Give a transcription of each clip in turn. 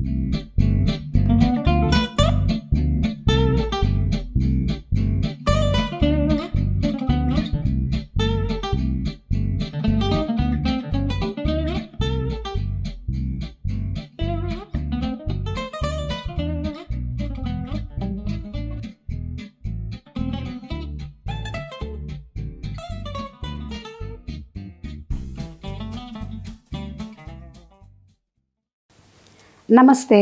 ನಮಸ್ತೆ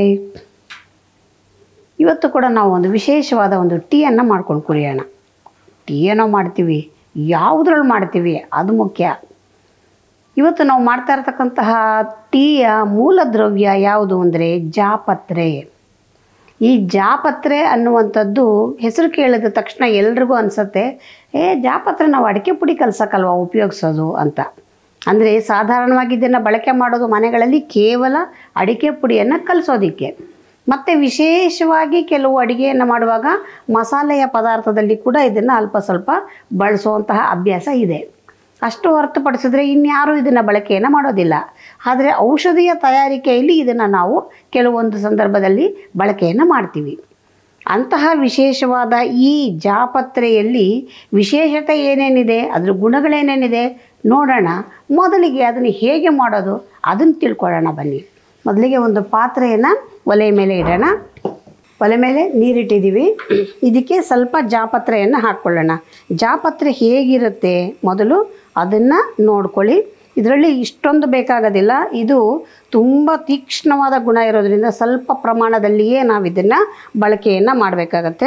ಇವತ್ತು ಕೂಡ ನಾವು ಒಂದು ವಿಶೇಷವಾದ ಒಂದು ಟೀಯನ್ನು ಮಾಡ್ಕೊಂಡು ಕುಡಿಯೋಣ ಟೀ ಏನೋ ಮಾಡ್ತೀವಿ ಯಾವುದ್ರಲ್ಲಿ ಮಾಡ್ತೀವಿ ಅದು ಮುಖ್ಯ ಇವತ್ತು ನಾವು ಮಾಡ್ತಾ ಇರತಕ್ಕಂತಹ ಟೀಯ ಮೂಲ ದ್ರವ್ಯ ಯಾವುದು ಅಂದರೆ ಜಾಪತ್ರೆ ಈ ಜಾಪತ್ರೆ ಅನ್ನುವಂಥದ್ದು ಹೆಸರು ಕೇಳಿದ ತಕ್ಷಣ ಎಲ್ರಿಗೂ ಅನಿಸುತ್ತೆ ಏ ಜಾಪತ್ರೆ ನಾವು ಅಡಿಕೆ ಪುಡಿ ಕಲ್ಸಕ್ಕಲ್ವ ಉಪಯೋಗಿಸೋದು ಅಂತ ಅಂದರೆ ಸಾಧಾರಣವಾಗಿ ಇದನ್ನು ಬಳಕೆ ಮಾಡೋದು ಮನೆಗಳಲ್ಲಿ ಕೇವಲ ಅಡಿಕೆ ಪುಡಿಯನ್ನು ಕಲಿಸೋದಕ್ಕೆ ಮತ್ತು ವಿಶೇಷವಾಗಿ ಕೆಲವು ಅಡುಗೆಯನ್ನು ಮಾಡುವಾಗ ಮಸಾಲೆಯ ಪದಾರ್ಥದಲ್ಲಿ ಕೂಡ ಇದನ್ನು ಅಲ್ಪ ಸ್ವಲ್ಪ ಬಳಸುವಂತಹ ಅಭ್ಯಾಸ ಇದೆ ಅಷ್ಟು ಹೊರತುಪಡಿಸಿದ್ರೆ ಇನ್ಯಾರೂ ಇದನ್ನು ಬಳಕೆಯನ್ನು ಮಾಡೋದಿಲ್ಲ ಆದರೆ ಔಷಧಿಯ ತಯಾರಿಕೆಯಲ್ಲಿ ಇದನ್ನು ನಾವು ಕೆಲವೊಂದು ಸಂದರ್ಭದಲ್ಲಿ ಬಳಕೆಯನ್ನು ಮಾಡ್ತೀವಿ ಅಂತಹ ವಿಶೇಷವಾದ ಈ ಜಾಪತ್ರೆಯಲ್ಲಿ ವಿಶೇಷತೆ ಏನೇನಿದೆ ಅದ್ರ ಗುಣಗಳೇನೇನಿದೆ ನೋಡೋಣ ಮೊದಲಿಗೆ ಅದನ್ನು ಹೇಗೆ ಮಾಡೋದು ಅದನ್ನು ತಿಳ್ಕೊಳ್ಳೋಣ ಬನ್ನಿ ಮೊದಲಿಗೆ ಒಂದು ಪಾತ್ರೆಯನ್ನು ಒಲೆ ಮೇಲೆ ಇಡೋಣ ಒಲೆ ಮೇಲೆ ನೀರಿಟ್ಟಿದ್ದೀವಿ ಇದಕ್ಕೆ ಸ್ವಲ್ಪ ಜಾಪತ್ರೆಯನ್ನು ಹಾಕ್ಕೊಳ್ಳೋಣ ಜಾಪತ್ರೆ ಹೇಗಿರುತ್ತೆ ಮೊದಲು ಅದನ್ನು ನೋಡ್ಕೊಳ್ಳಿ ಇದರಲ್ಲಿ ಇಷ್ಟೊಂದು ಬೇಕಾಗೋದಿಲ್ಲ ಇದು ತುಂಬ ತೀಕ್ಷ್ಣವಾದ ಗುಣ ಇರೋದ್ರಿಂದ ಸ್ವಲ್ಪ ಪ್ರಮಾಣದಲ್ಲಿಯೇ ನಾವು ಇದನ್ನು ಬಳಕೆಯನ್ನು ಮಾಡಬೇಕಾಗತ್ತೆ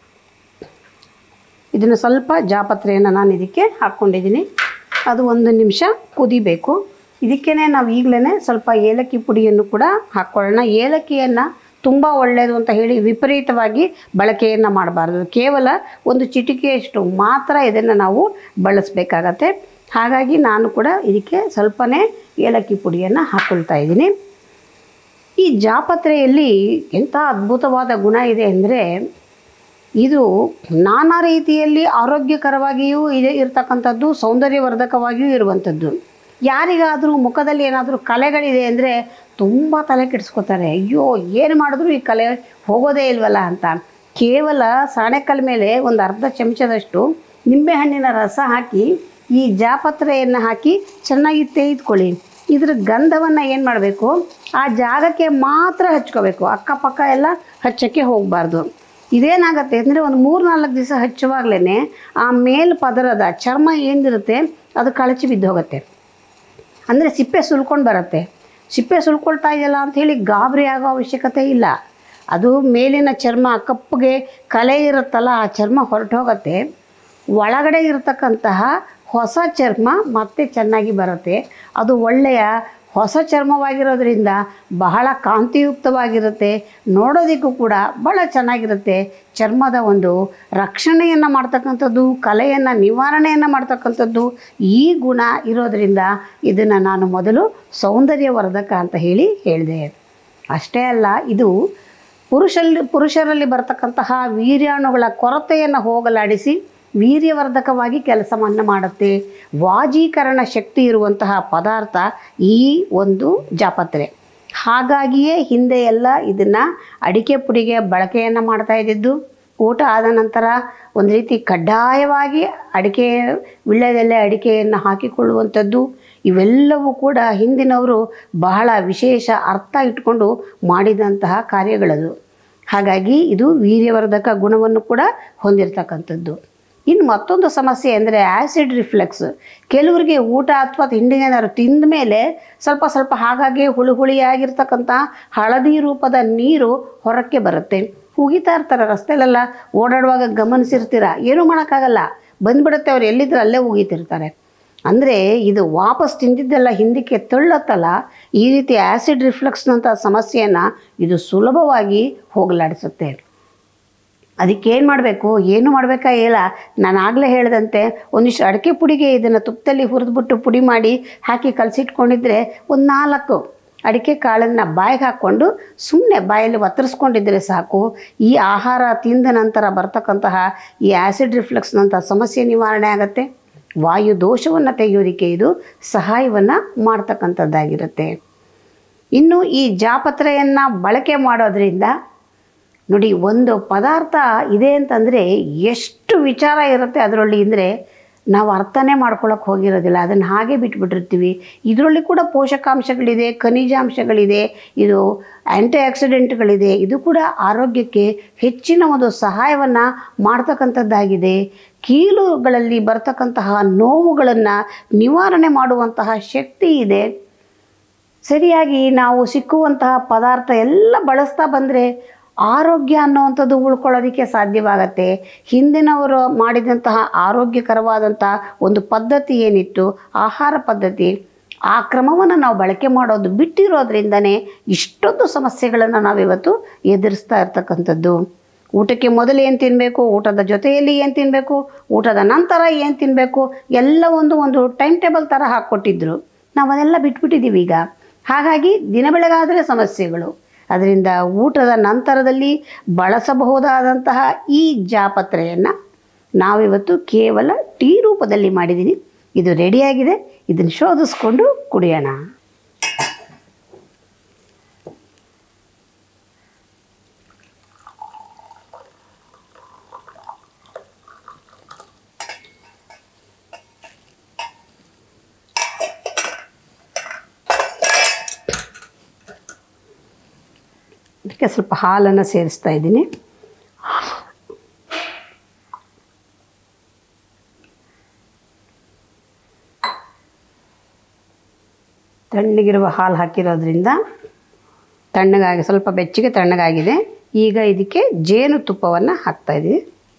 ಇದನ್ನು ಸ್ವಲ್ಪ ಜಾಪತ್ರೆಯನ್ನು ನಾನು ಇದಕ್ಕೆ ಹಾಕ್ಕೊಂಡಿದ್ದೀನಿ ಅದು ಒಂದು ನಿಮಿಷ ಕುದಿಬೇಕು ಇದಕ್ಕೇ ನಾವು ಈಗಲೇ ಸ್ವಲ್ಪ ಏಲಕ್ಕಿ ಪುಡಿಯನ್ನು ಕೂಡ ಹಾಕ್ಕೊಳ್ಳೋಣ ಏಲಕ್ಕಿಯನ್ನು ತುಂಬ ಒಳ್ಳೆಯದು ಅಂತ ಹೇಳಿ ವಿಪರೀತವಾಗಿ ಬಳಕೆಯನ್ನು ಮಾಡಬಾರ್ದು ಕೇವಲ ಒಂದು ಚಿಟಿಕೆಯಷ್ಟು ಮಾತ್ರ ಇದನ್ನು ನಾವು ಬಳಸಬೇಕಾಗತ್ತೆ ಹಾಗಾಗಿ ನಾನು ಕೂಡ ಇದಕ್ಕೆ ಸ್ವಲ್ಪನೇ ಏಲಕ್ಕಿ ಪುಡಿಯನ್ನು ಹಾಕ್ಕೊಳ್ತಾ ಇದ್ದೀನಿ ಈ ಜಾಪತ್ರೆಯಲ್ಲಿ ಎಂಥ ಅದ್ಭುತವಾದ ಗುಣ ಇದೆ ಅಂದರೆ ಇದು ನಾನಾ ರೀತಿಯಲ್ಲಿ ಆರೋಗ್ಯಕರವಾಗಿಯೂ ಇದೆ ಇರತಕ್ಕಂಥದ್ದು ಸೌಂದರ್ಯವರ್ಧಕವಾಗಿಯೂ ಇರುವಂಥದ್ದು ಯಾರಿಗಾದರೂ ಮುಖದಲ್ಲಿ ಏನಾದರೂ ಕಲೆಗಳಿದೆ ಅಂದರೆ ತುಂಬ ತಲೆ ಕೆಡಿಸ್ಕೋತಾರೆ ಅಯ್ಯೋ ಏನು ಮಾಡಿದ್ರು ಈ ಕಲೆ ಹೋಗೋದೇ ಇಲ್ವಲ್ಲ ಅಂತ ಕೇವಲ ಸಾಣೆಕಲ್ ಮೇಲೆ ಒಂದು ಅರ್ಧ ಚಮಚದಷ್ಟು ನಿಂಬೆಹಣ್ಣಿನ ರಸ ಹಾಕಿ ಈ ಜಾಪತ್ರೆಯನ್ನು ಹಾಕಿ ಚೆನ್ನಾಗಿ ತೆಗೆದುಕೊಳ್ಳಿ ಇದ್ರ ಗಂಧವನ್ನು ಏನು ಮಾಡಬೇಕು ಆ ಜಾಗಕ್ಕೆ ಮಾತ್ರ ಹಚ್ಕೋಬೇಕು ಅಕ್ಕಪಕ್ಕ ಎಲ್ಲ ಹಚ್ಚೋಕ್ಕೆ ಹೋಗಬಾರ್ದು ಇದೇನಾಗತ್ತೆ ಅಂದರೆ ಒಂದು ಮೂರು ನಾಲ್ಕು ದಿವಸ ಹಚ್ಚುವಾಗಲೇ ಆ ಮೇಲ್ ಪದರದ ಚರ್ಮ ಏನಿರುತ್ತೆ ಅದು ಕಳಚಿ ಬಿದ್ದು ಹೋಗುತ್ತೆ ಅಂದರೆ ಸಿಪ್ಪೆ ಸುಲ್ಕೊಂಡು ಬರುತ್ತೆ ಸಿಪ್ಪೆ ಸುಲ್ಕೊಳ್ತಾ ಇದೆಯಲ್ಲ ಅಂಥೇಳಿ ಗಾಬರಿ ಆಗೋ ಅವಶ್ಯಕತೆ ಇಲ್ಲ ಅದು ಮೇಲಿನ ಚರ್ಮ ಕಪ್ಪಗೆ ಕಲೆ ಇರುತ್ತಲ್ಲ ಆ ಚರ್ಮ ಹೊರಟು ಹೋಗುತ್ತೆ ಒಳಗಡೆ ಇರತಕ್ಕಂತಹ ಹೊಸ ಚರ್ಮ ಮತ್ತೆ ಚೆನ್ನಾಗಿ ಬರುತ್ತೆ ಅದು ಒಳ್ಳೆಯ ಹೊಸ ಚರ್ಮವಾಗಿರೋದ್ರಿಂದ ಬಹಳ ಕಾಂತಿಯುಕ್ತವಾಗಿರುತ್ತೆ ನೋಡೋದಕ್ಕೂ ಕೂಡ ಭಾಳ ಚೆನ್ನಾಗಿರುತ್ತೆ ಚರ್ಮದ ಒಂದು ರಕ್ಷಣೆಯನ್ನು ಮಾಡ್ತಕ್ಕಂಥದ್ದು ಕಲೆಯನ್ನು ನಿವಾರಣೆಯನ್ನು ಮಾಡ್ತಕ್ಕಂಥದ್ದು ಈ ಗುಣ ಇರೋದರಿಂದ ಇದನ್ನು ನಾನು ಮೊದಲು ಸೌಂದರ್ಯವರ್ಧಕ ಅಂತ ಹೇಳಿ ಹೇಳಿದೆ ಅಷ್ಟೇ ಅಲ್ಲ ಇದು ಪುರುಷಲ್ಲಿ ಪುರುಷರಲ್ಲಿ ಬರ್ತಕ್ಕಂತಹ ವೀರ್ಯಾಣುಗಳ ಕೊರತೆಯನ್ನು ಹೋಗಲಾಡಿಸಿ ವೀರ್ಯವರ್ಧಕವಾಗಿ ಕೆಲಸವನ್ನು ಮಾಡುತ್ತೆ ವಾಜೀಕರಣ ಶಕ್ತಿ ಇರುವಂತಹ ಪದಾರ್ಥ ಈ ಒಂದು ಜಾಪತ್ರೆ ಹಾಗಾಗಿಯೇ ಹಿಂದೆ ಎಲ್ಲ ಇದನ್ನು ಅಡಿಕೆ ಪುಡಿಗೆ ಬಳಕೆಯನ್ನು ಮಾಡ್ತಾ ಇದ್ದಿದ್ದು ಊಟ ಆದ ನಂತರ ಒಂದು ರೀತಿ ಕಡ್ಡಾಯವಾಗಿ ಅಡಿಕೆ ವಿಳ್ಯದೆಲೆ ಅಡಿಕೆಯನ್ನು ಹಾಕಿಕೊಳ್ಳುವಂಥದ್ದು ಇವೆಲ್ಲವೂ ಕೂಡ ಹಿಂದಿನವರು ಬಹಳ ವಿಶೇಷ ಅರ್ಥ ಇಟ್ಕೊಂಡು ಮಾಡಿದಂತಹ ಕಾರ್ಯಗಳದು ಹಾಗಾಗಿ ಇದು ವೀರ್ಯವರ್ಧಕ ಗುಣವನ್ನು ಕೂಡ ಹೊಂದಿರತಕ್ಕಂಥದ್ದು ಇನ್ನು ಮತ್ತೊಂದು ಸಮಸ್ಯೆ ಅಂದರೆ ಆ್ಯಸಿಡ್ ರಿಫ್ಲೆಕ್ಸ್ ಕೆಲವರಿಗೆ ಊಟ ಅಥವಾ ತಿಂಡಿ ಏನಾದ್ರು ತಿಂದ ಮೇಲೆ ಸ್ವಲ್ಪ ಸ್ವಲ್ಪ ಹಾಗಾಗಿ ಹುಳಿ ಹುಳಿಯಾಗಿರ್ತಕ್ಕಂಥ ಹಳದಿ ರೂಪದ ನೀರು ಹೊರಕ್ಕೆ ಬರುತ್ತೆ ಉಗಿತಾ ಇರ್ತಾರೆ ರಸ್ತೆಲೆಲ್ಲ ಓಡಾಡುವಾಗ ಗಮನಿಸಿರ್ತೀರ ಏನೂ ಮಾಡೋಕ್ಕಾಗಲ್ಲ ಬಂದ್ಬಿಡುತ್ತೆ ಅವ್ರು ಎಲ್ಲಿದ್ರೆ ಅಲ್ಲೇ ಉಗಿತಿರ್ತಾರೆ ಅಂದರೆ ಇದು ವಾಪಸ್ ತಿಂದಿದ್ದೆಲ್ಲ ಹಿಂದಕ್ಕೆ ತಳ್ಳತ್ತಲ್ಲ ಈ ರೀತಿ ಆ್ಯಸಿಡ್ ರಿಫ್ಲೆಕ್ಸ್ನಂಥ ಸಮಸ್ಯೆಯನ್ನು ಇದು ಸುಲಭವಾಗಿ ಹೋಗಲಾಡಿಸುತ್ತೆ ಅದಕ್ಕೇನು ಮಾಡಬೇಕು ಏನು ಮಾಡಬೇಕಾ ಇಲ್ಲ ನಾನು ಆಗಲೇ ಹೇಳಿದಂತೆ ಒಂದಿಷ್ಟು ಅಡಿಕೆ ಪುಡಿಗೆ ಇದನ್ನು ತುಪ್ಪದಲ್ಲಿ ಹುರಿದ್ಬಿಟ್ಟು ಪುಡಿ ಮಾಡಿ ಹಾಕಿ ಕಲಸಿಟ್ಕೊಂಡಿದ್ರೆ ಒಂದು ನಾಲ್ಕು ಅಡಿಕೆ ಕಾಳನ್ನು ಬಾಯಿಗೆ ಹಾಕ್ಕೊಂಡು ಸುಮ್ಮನೆ ಬಾಯಲ್ಲಿ ಒತ್ತರಿಸ್ಕೊಂಡಿದ್ರೆ ಸಾಕು ಈ ಆಹಾರ ತಿಂದ ನಂತರ ಬರ್ತಕ್ಕಂತಹ ಈ ಆ್ಯಸಿಡ್ ರಿಫ್ಲೆಕ್ಸ್ನಂಥ ಸಮಸ್ಯೆ ನಿವಾರಣೆ ಆಗುತ್ತೆ ವಾಯು ದೋಷವನ್ನು ತೆಗೆಯೋದಕ್ಕೆ ಇದು ಸಹಾಯವನ್ನು ಮಾಡ್ತಕ್ಕಂಥದ್ದಾಗಿರುತ್ತೆ ಇನ್ನು ಈ ಜಾಪತ್ರೆಯನ್ನು ಬಳಕೆ ಮಾಡೋದ್ರಿಂದ ನೋಡಿ ಒಂದು ಪದಾರ್ಥ ಇದೆ ಅಂತಂದರೆ ಎಷ್ಟು ವಿಚಾರ ಇರುತ್ತೆ ಅದರಲ್ಲಿ ಅಂದರೆ ನಾವು ಅರ್ಥನೇ ಮಾಡ್ಕೊಳಕ್ಕೆ ಹೋಗಿರೋದಿಲ್ಲ ಅದನ್ನು ಹಾಗೆ ಬಿಟ್ಬಿಟ್ಟಿರ್ತೀವಿ ಇದರಲ್ಲಿ ಕೂಡ ಪೋಷಕಾಂಶಗಳಿದೆ ಖನಿಜಾಂಶಗಳಿದೆ ಇದು ಆ್ಯಂಟಿ ಆಕ್ಸಿಡೆಂಟ್ಗಳಿದೆ ಇದು ಕೂಡ ಆರೋಗ್ಯಕ್ಕೆ ಹೆಚ್ಚಿನ ಒಂದು ಸಹಾಯವನ್ನು ಮಾಡ್ತಕ್ಕಂಥದ್ದಾಗಿದೆ ಕೀಲುಗಳಲ್ಲಿ ಬರ್ತಕ್ಕಂತಹ ನೋವುಗಳನ್ನು ನಿವಾರಣೆ ಮಾಡುವಂತಹ ಶಕ್ತಿ ಇದೆ ಸರಿಯಾಗಿ ನಾವು ಸಿಕ್ಕುವಂತಹ ಪದಾರ್ಥ ಎಲ್ಲ ಬಳಸ್ತಾ ಬಂದರೆ ಆರೋಗ್ಯ ಅನ್ನುವಂಥದ್ದು ಉಳ್ಕೊಳ್ಳೋದಕ್ಕೆ ಸಾಧ್ಯವಾಗತ್ತೆ ಹಿಂದಿನವರು ಮಾಡಿದಂತಹ ಆರೋಗ್ಯಕರವಾದಂತಹ ಒಂದು ಪದ್ಧತಿ ಏನಿತ್ತು ಆಹಾರ ಪದ್ಧತಿ ಆ ಕ್ರಮವನ್ನು ನಾವು ಬಳಕೆ ಮಾಡೋದು ಬಿಟ್ಟಿರೋದ್ರಿಂದನೇ ಇಷ್ಟೊಂದು ಸಮಸ್ಯೆಗಳನ್ನು ನಾವಿವತ್ತು ಎದುರಿಸ್ತಾ ಇರ್ತಕ್ಕಂಥದ್ದು ಊಟಕ್ಕೆ ಮೊದಲು ಏನು ತಿನ್ನಬೇಕು ಊಟದ ಜೊತೆಯಲ್ಲಿ ಏನು ತಿನ್ನಬೇಕು ಊಟದ ನಂತರ ಏನು ತಿನ್ನಬೇಕು ಎಲ್ಲ ಒಂದು ಒಂದು ಟೈಮ್ ಟೇಬಲ್ ಥರ ಹಾಕ್ಕೊಟ್ಟಿದ್ರು ನಾವು ಅದೆಲ್ಲ ಬಿಟ್ಬಿಟ್ಟಿದ್ದೀವಿ ಈಗ ಹಾಗಾಗಿ ದಿನ ಬೆಳಗಾದರೆ ಸಮಸ್ಯೆಗಳು ಅದರಿಂದ ಊಟದ ನಂತರದಲ್ಲಿ ಬಳಸಬಹುದಾದಂತಹ ಈ ಜಾಪತ್ರೆಯನ್ನು ನಾವಿವತ್ತು ಕೇವಲ ಟೀ ರೂಪದಲ್ಲಿ ಮಾಡಿದ್ದೀನಿ ಇದು ರೆಡಿಯಾಗಿದೆ ಇದನ್ನು ಶೋಧಿಸ್ಕೊಂಡು ಕುಡಿಯೋಣ ಇದಕ್ಕೆ ಸ್ವಲ್ಪ ಹಾಲನ್ನು ಸೇರಿಸ್ತಾ ಇದ್ದೀನಿ ತಣ್ಣಗಿರುವ ಹಾಲು ಹಾಕಿರೋದ್ರಿಂದ ತಣ್ಣಗಾಗಿ ಸ್ವಲ್ಪ ಬೆಚ್ಚಗೆ ತಣ್ಣಗಾಗಿದೆ ಈಗ ಇದಕ್ಕೆ ಜೇನು ತುಪ್ಪವನ್ನು ಹಾಕ್ತಾ ಇದ್ದೀವಿ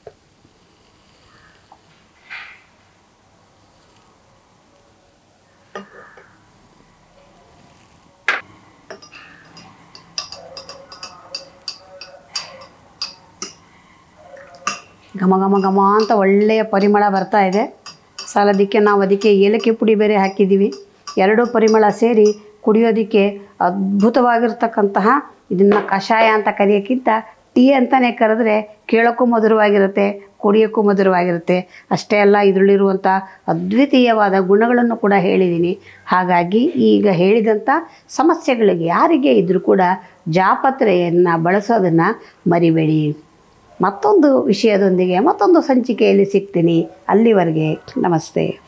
ಘಮ ಘಮ ಘಮ ಅಂತ ಒಳ್ಳೆಯ ಪರಿಮಳ ಬರ್ತಾ ಇದೆ ಸಾಲದಕ್ಕೆ ನಾವು ಅದಕ್ಕೆ ಏಲಕ್ಕಿ ಪುಡಿ ಬೇರೆ ಹಾಕಿದ್ದೀವಿ ಎರಡೂ ಪರಿಮಳ ಸೇರಿ ಕುಡಿಯೋದಕ್ಕೆ ಅದ್ಭುತವಾಗಿರ್ತಕ್ಕಂತಹ ಇದನ್ನು ಕಷಾಯ ಅಂತ ಕರೆಯೋಕ್ಕಿಂತ ಟೀ ಅಂತಲೇ ಕರೆದ್ರೆ ಕೇಳೋಕ್ಕೂ ಮಧುರವಾಗಿರುತ್ತೆ ಕುಡಿಯೋಕ್ಕೂ ಮಧುರವಾಗಿರುತ್ತೆ ಅಷ್ಟೇ ಅಲ್ಲ ಇದರಲ್ಲಿರುವಂಥ ಅದ್ವಿತೀಯವಾದ ಗುಣಗಳನ್ನು ಕೂಡ ಹೇಳಿದ್ದೀನಿ ಹಾಗಾಗಿ ಈಗ ಹೇಳಿದಂಥ ಸಮಸ್ಯೆಗಳಿಗೆ ಯಾರಿಗೆ ಇದ್ದರೂ ಕೂಡ ಜಾಪತ್ರೆಯನ್ನು ಬಳಸೋದನ್ನು ಮರಿಬೇಡಿ ಮತ್ತೊಂದು ವಿಷಯದೊಂದಿಗೆ ಮತ್ತೊಂದು ಸಂಚಿಕೆಯಲ್ಲಿ ಸಿಗ್ತೀನಿ ಅಲ್ಲಿವರೆಗೆ ನಮಸ್ತೆ